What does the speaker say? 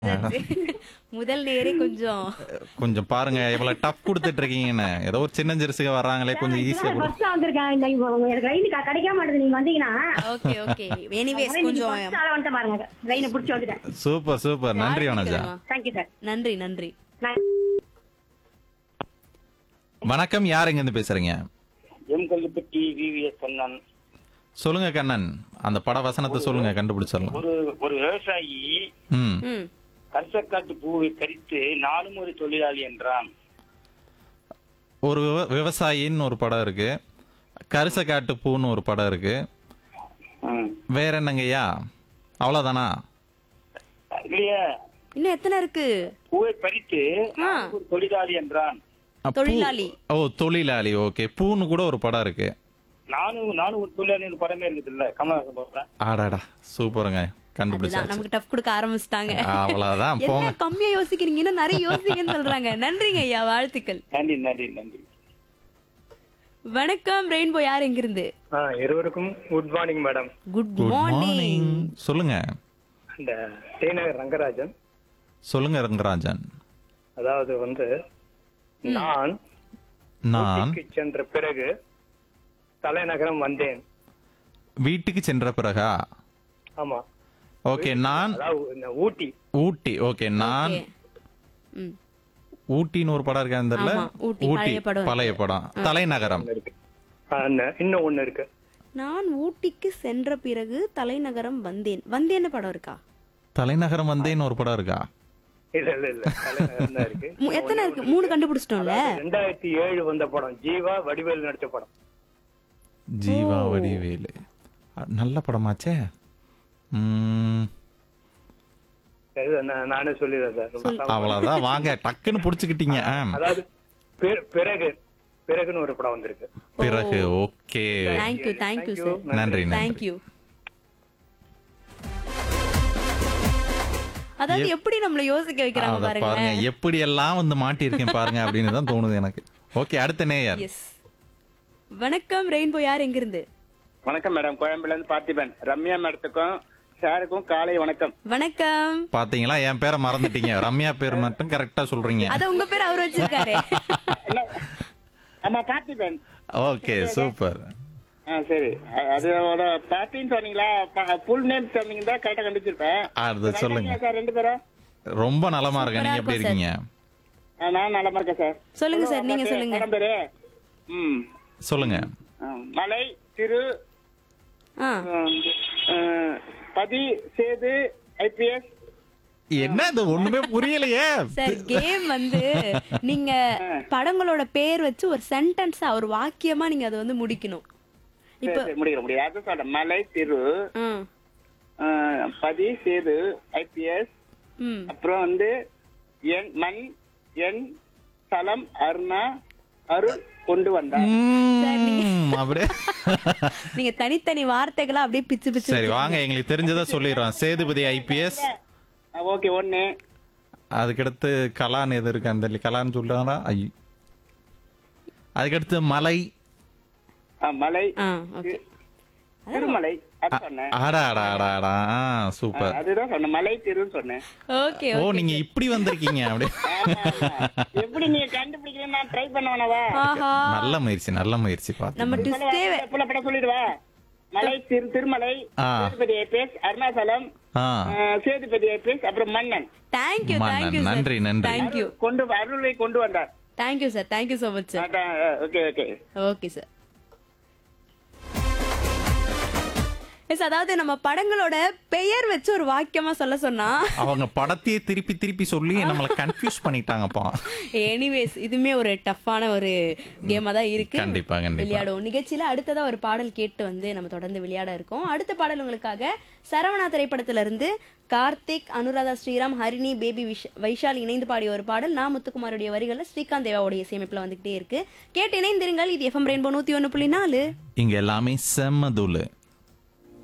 முதல் நேரே கொஞ்சம் கொஞ்சம் பாருங்க இவ்வளவு டஃப் கொடுத்துட்டு இருக்கீங்கன்னு ஏதோ ஒரு சின்ன ஜெர்சிக வர்றாங்களே கொஞ்சம் ஈஸியா கொடு ஃபர்ஸ்ட் வந்திருக்கேன் இந்த இப்போ எனக்கு ரைடு கிடைக்க மாட்டேது நீங்க வந்தீங்கன்னா ஓகே ஓகே எனிவேஸ் கொஞ்சம் ஃபர்ஸ்ட் ஆள வந்துட்டு பாருங்க ரைனை புடிச்சு வந்துட்டேன் சூப்பர் சூப்பர் நன்றி வனஜா தேங்க்யூ சார் நன்றி நன்றி நான் வணக்கம் யார் எங்க இருந்து பேசுறீங்க எம் கல்லுப்பட்டி விவிஎஸ் கண்ணன் சொல்லுங்க கண்ணன் அந்த பட வசனத்தை சொல்லுங்க கண்டுபிடிச்சிடலாம் ஒரு ஒரு விவசாயி ம் ம் கரிசக்காட்டு பூவை கரித்து நானும் ஒரு தொழிலாளி என்றான் ஒரு விவ- விவசாயின்னு ஒரு படம் இருக்கு கரிசக்காட்டு பூன்னு ஒரு படம் இருக்கு ம். வேற என்னங்கய்யா அவ்வளவுதானா இல்லையா இன்னும் எத்தனை இருக்கு பூவை பறித்து ஆ. நானும் ஒரு தொழிலாளி என்றான் அ, பூ- தொழிலாளி. ஓ தொழிலாளி ஓகே பூன்னு கூட ஒரு படம் இருக்கு நானும் நானும் ஒரு தொழிலாளி ஒரு படமே இருக்குது இல்ல கமலஹாசன் போடுறேன் ஆடாடா சூப்பருங்க அதுதான் கண்டுபிடிச்சாச்சு நமக்கு டஃப் கொடுக்க ஆரம்பிச்சிட்டாங்க அவ்வளவுதான் போங்க என்ன கம்மியா யோசிக்கிறீங்க இன்னும் நிறைய யோசிங்கன்னு சொல்றாங்க நன்றிங்க ஐயா வாழ்த்துக்கள் நன்றி நன்றி நன்றி வணக்கம் ரெயின்போ யார் எங்கிருந்து ஆ இருவருக்கும் good morning madam good good morning morning சொல்லுங்க இந்த டேநகர் ரங்கராஜன் சொல்லுங்க ரங்கராஜன் அதாவது வந்து நான் நான் ஊட்டிக்கு சென்ற பிறகு தலைநகரம் வந்தேன் வீட்டுக்கு சென்ற பிறகா ஆமா ஓகே நான் அதாவது இந்த ஊட்டி ஊட்டி ஓகே நான் ம் ஊட்டின்னு ஒரு படம் இருக்கா இந்த இடத்துல? ஆமா, ஊட்டி, பழைய படம். பழைய படம் தலைநகரம் இருக்கு ஆ, இன்ன- இன்னும் ஒண்ணு இருக்கு நான் ஊட்டிக்கு சென்ற பிறகு தலைநகரம் வந்தேன் வந்தேன்னு படம் இருக்கா தலைநகரம் வந்தேன்னு ஒரு படம் இருக்கா இல்ல இல்ல இல்ல தலைநகரம் தான் இருக்கு மு- எத்தனை இருக்கு மூணு கண்டுபிடிச்சிட்டோம்ல ரெண்டாயிரத்தி ஏழு வந்த படம் ஜீவா வடிவேல் நடிச்ச படம் ஜீவா வடிவேலு அ, நல்ல படமாச்சே ம், சரி, நான் நானே சொல்லிடுறேன் சார் ரொம்ப தவறு. அவ்வளவுதான் வாங்க டக்குன்னு புடிச்சுக்கிட்டீங்க ஆ. அதாவது பிற- பிறகு பிறகுன்னு ஒரு படம் வந்திருக்கு பிறகு ஓகே தேங்க்யூ தேங்க்யூ சார் நன்றி நன்றி தேங்க்யூ அதாவது எப்படி நம்மள யோசிக்க வைக்கிறாங்க அத பாருங்க பாருங்க எப்படி எல்லாம் வந்து மாட்டியிருக்கேன் பாருங்க அப்படின்னு தான் தோணுது எனக்கு ஓகே அடுத்த நேயர் எஸ் வணக்கம் ரெயின்போ யார் எங்கிருந்து வணக்கம் மேடம் கோயம்புல இருந்து பார்த்திபன் ரம்யா மேடத்துக்கும் சாருக்கும் காலை வணக்கம் வணக்கம் பாத்தீங்களா என் பேரை மறந்துட்டீங்க ரம்யா பேர் மட்டும் கரெக்டா சொல்றீங்க அத உங்க பேர் அவர் வச்சிருக்காரு ஆமா பார்த்திபன் ஓகே சூப்பர் ஆ சரி அ- அதோட பார்ட்டின்னு சொன்னீங்களா ஃபுல் நேம் சொன்னீங்க தான் கரெக்டா கண்டுபிடிச்சிருப்பேன் அது சொல்லுங்க சார் ரெண்டு பேரும் ரொம்ப நலமா இருக்கேன் நீங்க எப்படி இருக்கீங்க ஆ, நான் நலமா இருக்கேன் சார் சொல்லுங்க சார் நீங்க சொல்லுங்க படம் பேரு ம் சொல்லுங்க ஆ, மலை திரு ஆ ம், ஆ, பதி சேது ஐபிஎஸ் என்ன இது ஒண்ணுமே புரியலையே சார் கேம் வந்து நீங்க படங்களோட பேர் வச்சு ஒரு சென்டென்ஸா ஒரு வாக்கியமா நீங்க அதை வந்து முடிக்கணும் இப்ப முடிக்கிற முடியாது அது சொல்றேன் மலை திரு ம், ஆ, பதி சேது ஐபிஎஸ் ம் அப்புறம் வந்து என் மண் என் சலம் அருணா அருள் கொண்டு வந்தார் ம், அப்படியே நீங்க தனித்தனி வார்த்தைகளா அப்படியே பிச்சு பிச்சு சரி வாங்க எங்களுக்கு தெரிஞ்சதை சொல்லிடுறோம் சேதுபதி ஐபிஎஸ் ஓகே ஒண்ணு அதுக்கடுத்து கலான் எது இருக்கு அந்த கலான்னு சொல்றாங்களா ஐயோ அதுக்கடுத்து மலை ஆ, மலை ஆ ஓகே திருமலை அது சொன்னேன் ஆடா ஆடா ஆடா ஆடா ஆ, சூப்பர் அதுதான் சொன்னேன் மலை திருன்னு சொன்னேன் ஓகே ஓ நீங்க இப்படி வந்திருக்கீங்க அப்படியே ஆமா, ஆமா. எப்படி நீங்க கண்டுபிடிக்கிறேன் நான் ட்ரை பண்ணுவேனவா ஆஹா நல்ல முயற்சி நல்ல முயற்சி பார்த்து நம்ம ட்விஸ்டே புள்ள படம் சொல்லிடுவா மலை திரு திருமலை ஆ. சேதுபதி ஐபிஎஸ் அருணாச்சலம் ஆ ஆ, சேதுபதி ஐபிஎஸ் அப்புறம் மன்னன் தேங்க்யூ மன்னன், தேங்க்யூ நன்றி, நன்றி. தேங்க்யூ கொண்டு அருளை கொண்டு வந்தார் thank you sir thank you so much sir அதான், okay okay okay sir yes அதாவது நம்ம படங்களோட பெயர் வச்சு ஒரு வாக்கியமா சொல்ல சொன்னா அவங்க படத்தையே திருப்பி திருப்பி சொல்லி நம்மள கன்ஃபியூஸ் பண்ணிட்டாங்கப்பா எனிவேஸ் இதுமே ஒரு டஃப்பான ஒரு கேமா தான் இருக்கு கண்டிப்பா, கண்டிப்பா. விளையாடுவோம் நிகழ்ச்சியில அடுத்ததா ஒரு பாடல் கேட்டு வந்து நம்ம தொடர்ந்து விளையாட இருக்கோம் அடுத்த பாடல் உங்களுக்காக சரவணா திரைப்படத்துல இருந்து கார்த்திக் அனுராதா ஸ்ரீராம் ஹரிணி பேபி விஷ் வைஷால் இணைந்து பாடிய ஒரு பாடல் நான் முத்துக்குமாருடைய வரிகள்ல ஸ்ரீகாந்த் தேவாவுடைய இசையமைப்புல வந்துகிட்டே இருக்கு கேட்டு இணைந்திருங்கள் இது எஃப்எம் ரெயின்போ நூத்தி ஒண்ணு புள்ளி நாலு இங்க எல்லாமே செம்ம தூளு